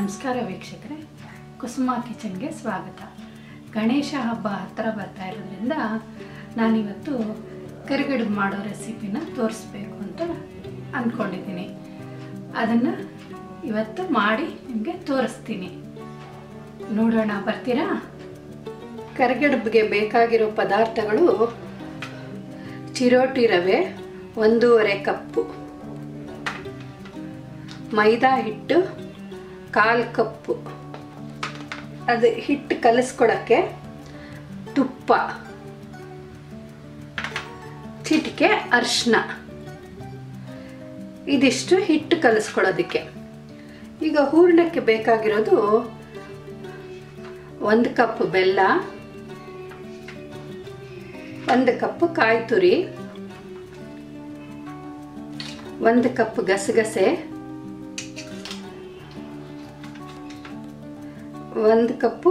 ನಮಸ್ಕಾರ ವೀಕ್ಷಕರೇ ಕುಸುಮ ಕಿಚನ್ಗೆ ಸ್ವಾಗತ ಗಣೇಶ ಹಬ್ಬ ಹತ್ತಿರ ಬರ್ತಾ ಇರೋದ್ರಿಂದ ನಾನಿವತ್ತು ಕರಿಗಡುಬು ಮಾಡೋ ರೆಸಿಪಿನ ತೋರಿಸ್ಬೇಕು ಅಂತ ಅಂದ್ಕೊಂಡಿದ್ದೀನಿ ಅದನ್ನು ಇವತ್ತು ಮಾಡಿ ನಿಮಗೆ ತೋರಿಸ್ತೀನಿ ನೋಡೋಣ ಬರ್ತೀರಾ ಕರಿಗಡುಬಿಗೆ ಬೇಕಾಗಿರೋ ಪದಾರ್ಥಗಳು ಚಿರೋಟಿ ರವೆ ಒಂದೂವರೆ ಕಪ್ಪು ಮೈದಾ ಹಿಟ್ಟು ಕಾಲು ಕಪ್ಪು ಅದು ಹಿಟ್ಟು ಕಲಿಸ್ಕೊಳಕ್ಕೆ ತುಪ್ಪ ಚಿಟಿಕೆ ಅರಿಶಿನ ಇದಿಷ್ಟು ಹಿಟ್ಟು ಕಲಿಸ್ಕೊಳ್ಳೋದಕ್ಕೆ ಈಗ ಹೂರ್ಣಕ್ಕೆ ಬೇಕಾಗಿರೋದು ಒಂದು ಕಪ್ ಬೆಲ್ಲ ಒಂದು ಕಪ್ ಕಾಯಿ ತುರಿ ಒಂದು ಕಪ್ ಗಸಗಸೆ ಒಂದು ಕಪ್ಪು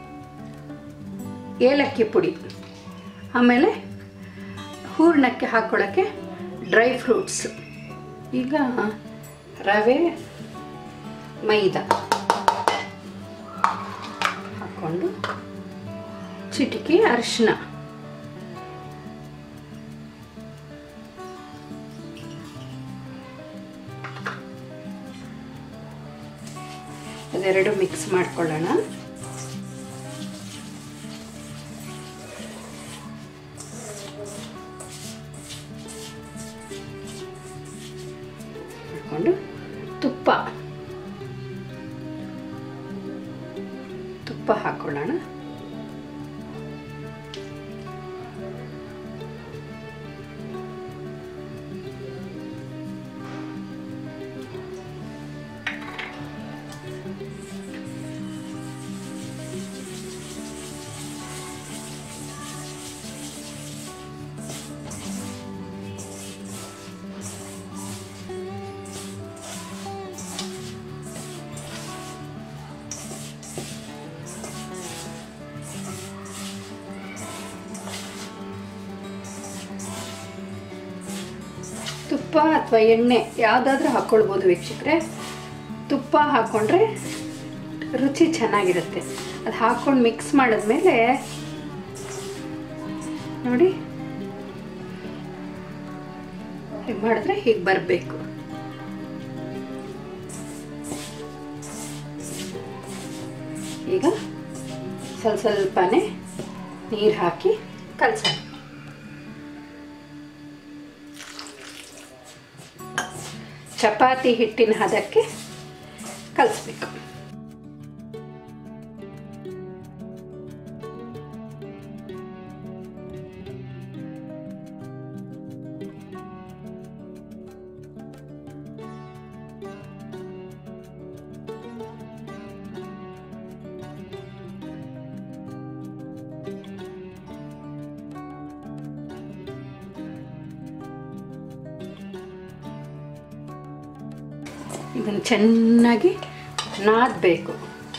ಏಲಕ್ಕಿ ಪುಡಿ ಆಮೇಲೆ ಹೂರ್ಣಕ್ಕೆ ಹಾಕ್ಕೊಳ್ಳೋಕ್ಕೆ ಡ್ರೈ ಫ್ರೂಟ್ಸ್ ಈಗ ರವೆ ಮೈದಾ ಹಾಕ್ಕೊಂಡು ಚಿಟಿಕೆ ಅರಿಶಿನ ಅದೆರಡು ಮಿಕ್ಸ್ ಮಾಡ್ಕೊಳ್ಳೋಣ ಮಾಡ್ಕೊಂಡು ತುಪ್ಪ ತುಪ್ಪ ಹಾಕೊಳ್ಳೋಣ ತುಪ್ಪ ಅಥವಾ ಎಣ್ಣೆ ಯಾವುದಾದ್ರೂ ಹಾಕ್ಕೊಳ್ಬೋದು ವೀಕ್ಷಕರೇ ತುಪ್ಪ ಹಾಕ್ಕೊಂಡ್ರೆ ರುಚಿ ಚೆನ್ನಾಗಿರುತ್ತೆ ಅದು ಹಾಕ್ಕೊಂಡು ಮಿಕ್ಸ್ ಮಾಡಿದ್ಮೇಲೆ ನೋಡಿ ಹೀಗೆ ಮಾಡಿದ್ರೆ ಹೀಗೆ ಬರಬೇಕು ಈಗ ಸ್ವಲ್ಪ ಸ್ವಲ್ಪನೇ ನೀರು ಹಾಕಿ ಕಲಸೋಣ ಚಪಾತಿ ಹಿಟ್ಟಿನ ಹದಕ್ಕೆ ಕಲಿಸ್ಬೇಕು ಇದನ್ನು ಚೆನ್ನಾಗಿ ನಾದಬೇಕು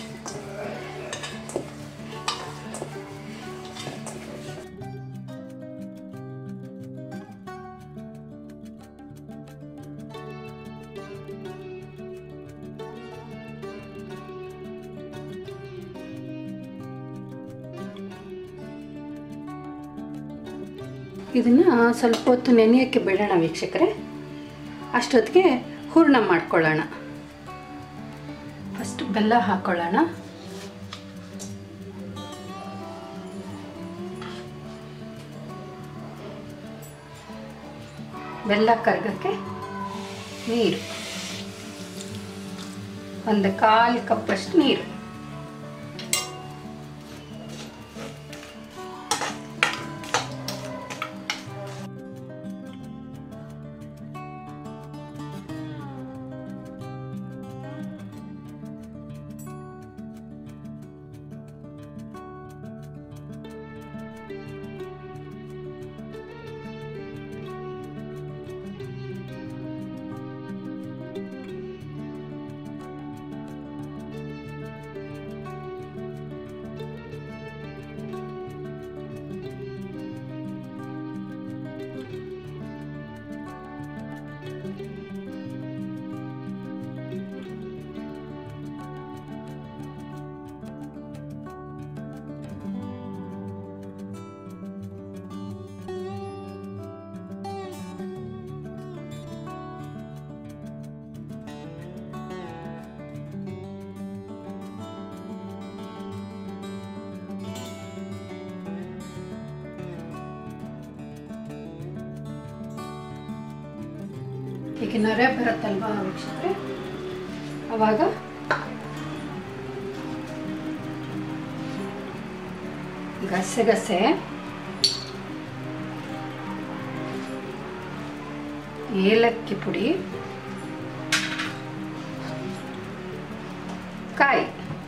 ಇದನ್ನು ಸ್ವಲ್ಪ ಹೊತ್ತು ನೆನೆಯೋಕ್ಕೆ ಬಿಡೋಣ ವೀಕ್ಷಕರೇ ಅಷ್ಟೊತ್ತಿಗೆ ಹೂರ್ಣ ಮಾಡ್ಕೊಳ್ಳೋಣ ಫಸ್ಟ್ ಬೆಲ್ಲ ಹಾಕೊಳ್ಳೋಣ ಬೆಲ್ಲ ಕರ್ಗಕ್ಕೆ ನೀರು ಒಂದು ಕಾಲು ಕಪ್ಪಷ್ಟು ನೀರು ಈಗ ನೊರೆ ಬರುತ್ತಲ್ವಾ ವೀಕ್ಷಕರೇ ಅವಾಗ ಗಸೆ ಗಸೆ ಏಲಕ್ಕಿ ಪುಡಿ ಕಾಯಿ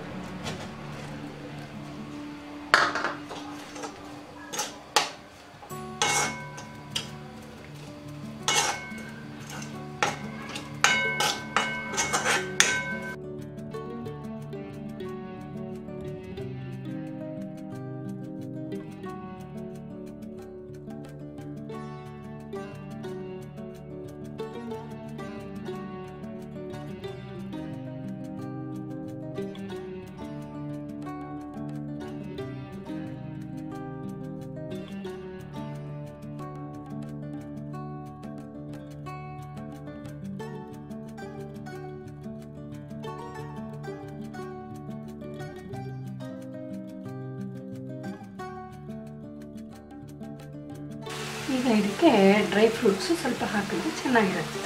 ಈಗ ಇದಕ್ಕೆ ಡ್ರೈ ಫ್ರೂಟ್ಸು ಸ್ವಲ್ಪ ಹಾಕಿದ್ರೆ ಚೆನ್ನಾಗಿರುತ್ತೆ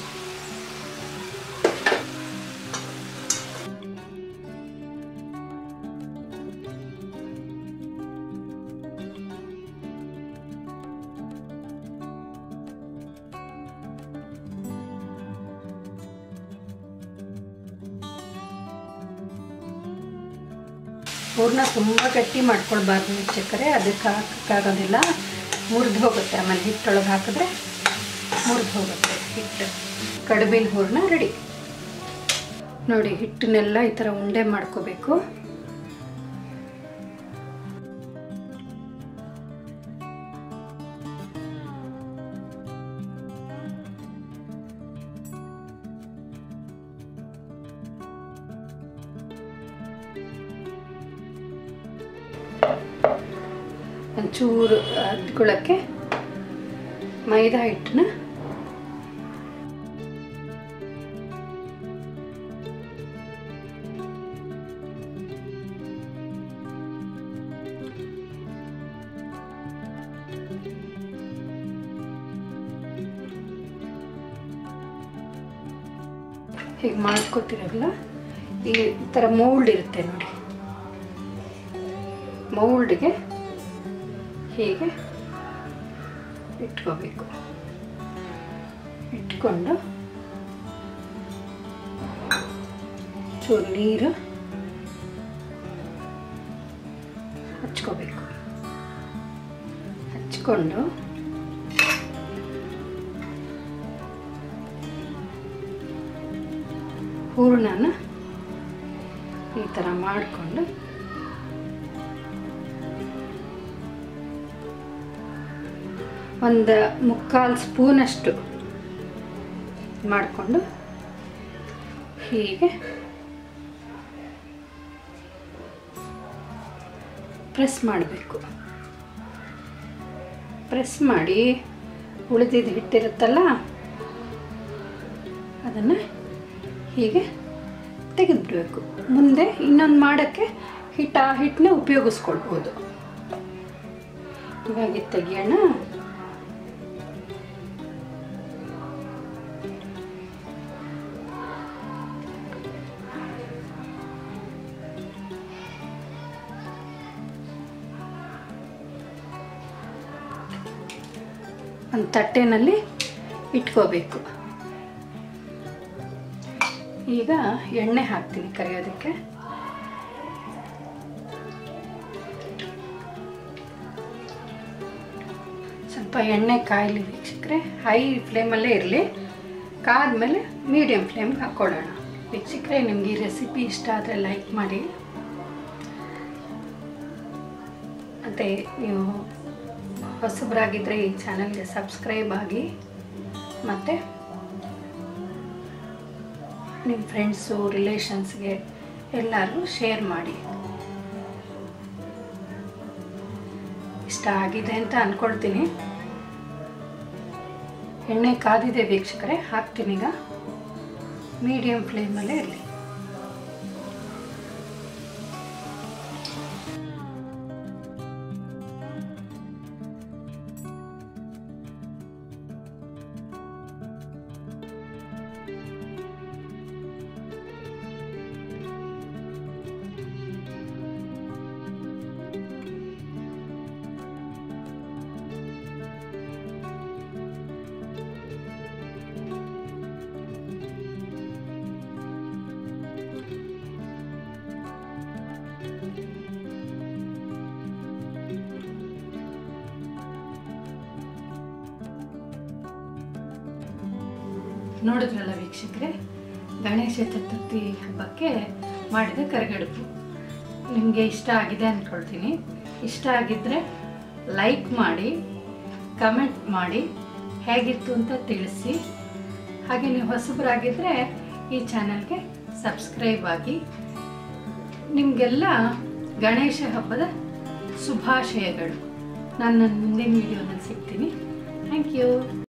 ಹೂರ್ಣ ತುಂಬ ಗಟ್ಟಿ ಮಾಡ್ಕೊಳ್ಬಾರ್ದು ವೀಕ್ಷಕರೇ ಅದಕ್ಕೆ ಹಾಕೋಕ್ಕಾಗೋದಿಲ್ಲ ಮುರಿದು ಹೋಗುತ್ತೆ ಆಮೇಲೆ ಹಿಟ್ಟೊಳಗೆ ಹಾಕಿದ್ರೆ ಮುರಿದು ಹೋಗುತ್ತೆ ಹಿಟ್ಟು ಕಡುಬಿನ ಹೂರ್ಣ ರೆಡಿ ನೋಡಿ ಹಿಟ್ಟನ್ನೆಲ್ಲ ಈ ಥರ ಉಂಡೆ ಮಾಡ್ಕೋಬೇಕು ಒಂಚೂರು ಅದ್ಕೊಳ್ಳೋಕ್ಕೆ ಮೈದಾ ಹಿಟ್ಟನ್ನ ಹೀಗೆ ಮಾಡ್ಕೊತಿರಲ್ಲ ಈ ಥರ ಮೌಲ್ಡ್ ಇರುತ್ತೆ ನೋಡಿ ಮೌಲ್ಡ್ಗೆ ಹೀಗೆ ಇಟ್ಕೋಬೇಕು ಇಟ್ಕೊಂಡು ಚೂರು ನೀರು ಹಚ್ಕೋಬೇಕು ಹಚ್ಕೊಂಡು ಹೂರಣನ ಈ ಥರ ಮಾಡಿಕೊಂಡು ಒಂದು ಮುಕ್ಕಾಲು ಸ್ಪೂನಷ್ಟು ಮಾಡಿಕೊಂಡು ಹೀಗೆ ಪ್ರೆಸ್ ಮಾಡಬೇಕು ಪ್ರೆಸ್ ಮಾಡಿ ಉಳಿದಿದ್ದು ಹಿಟ್ಟಿರುತ್ತಲ್ಲ ಅದನ್ನು ಹೀಗೆ ತೆಗೆದುಬಿಡ್ಬೇಕು ಮುಂದೆ ಇನ್ನೊಂದು ಮಾಡೋಕ್ಕೆ ಹಿಟ್ಟು ಆ ಹಿಟ್ಟನ್ನ ಉಪಯೋಗಿಸ್ಕೊಳ್ಬೋದು ಇವಾಗ ತೆಗಿಯೋಣ ಒಂದು ತಟ್ಟೆನಲ್ಲಿ ಇಟ್ಕೋಬೇಕು ಈಗ ಎಣ್ಣೆ ಹಾಕ್ತೀನಿ ಕರಿಯೋದಕ್ಕೆ ಸ್ವಲ್ಪ ಎಣ್ಣೆ ಕಾಯಲಿ ವೀಕ್ಷಕರೆ ಹೈ ಫ್ಲೇಮಲ್ಲೇ ಇರಲಿ ಕಾದ್ಮೇಲೆ ಮೀಡಿಯಮ್ ಫ್ಲೇಮ್ಗೆ ಹಾಕ್ಕೊಳ್ಳೋಣ ವೀಕ್ಷಕರೆ ನಿಮ್ಗೆ ಈ ರೆಸಿಪಿ ಇಷ್ಟ ಆದರೆ ಲೈಕ್ ಮಾಡಿ ಮತ್ತು ನೀವು ಹೊಸಬರಾಗಿದ್ದರೆ ಈ ಚಾನಲ್ಗೆ ಸಬ್ಸ್ಕ್ರೈಬ್ ಆಗಿ ಮತ್ತು ನಿಮ್ಮ ಫ್ರೆಂಡ್ಸು ರಿಲೇಷನ್ಸ್ಗೆ ಎಲ್ಲರಿಗೂ ಶೇರ್ ಮಾಡಿ ಇಷ್ಟ ಆಗಿದೆ ಅಂತ ಅಂದ್ಕೊಳ್ತೀನಿ ಎಣ್ಣೆ ಕಾದಿದೆ ವೀಕ್ಷಕರೇ ಹಾಕ್ತೀನಿ ಈಗ ಮೀಡಿಯಮ್ ಫ್ಲೇಮಲ್ಲೇ ಇರಲಿ ನೋಡಿದ್ರಲ್ಲ ವೀಕ್ಷಕರೇ ಗಣೇಶ ಚತುರ್ಥಿ ಹಬ್ಬಕ್ಕೆ ಮಾಡಿದ ಕರಿಗಡುಬು ನಿಮಗೆ ಇಷ್ಟ ಆಗಿದೆ ಅಂದ್ಕೊಳ್ತೀನಿ ಇಷ್ಟ ಆಗಿದ್ದರೆ ಲೈಕ್ ಮಾಡಿ ಕಮೆಂಟ್ ಮಾಡಿ ಹೇಗಿತ್ತು ಅಂತ ತಿಳಿಸಿ ಹಾಗೆ ನೀವು ಹೊಸಬರಾಗಿದ್ದರೆ ಈ ಚಾನಲ್ಗೆ ಸಬ್ಸ್ಕ್ರೈಬ್ ಆಗಿ ನಿಮಗೆಲ್ಲ ಗಣೇಶ ಹಬ್ಬದ ಶುಭಾಶಯಗಳು ನಾನು ನನ್ನ ಮುಂದಿನ ವಿಡಿಯೋದಲ್ಲಿ ಸಿಗ್ತೀನಿ ಥ್ಯಾಂಕ್ ಯು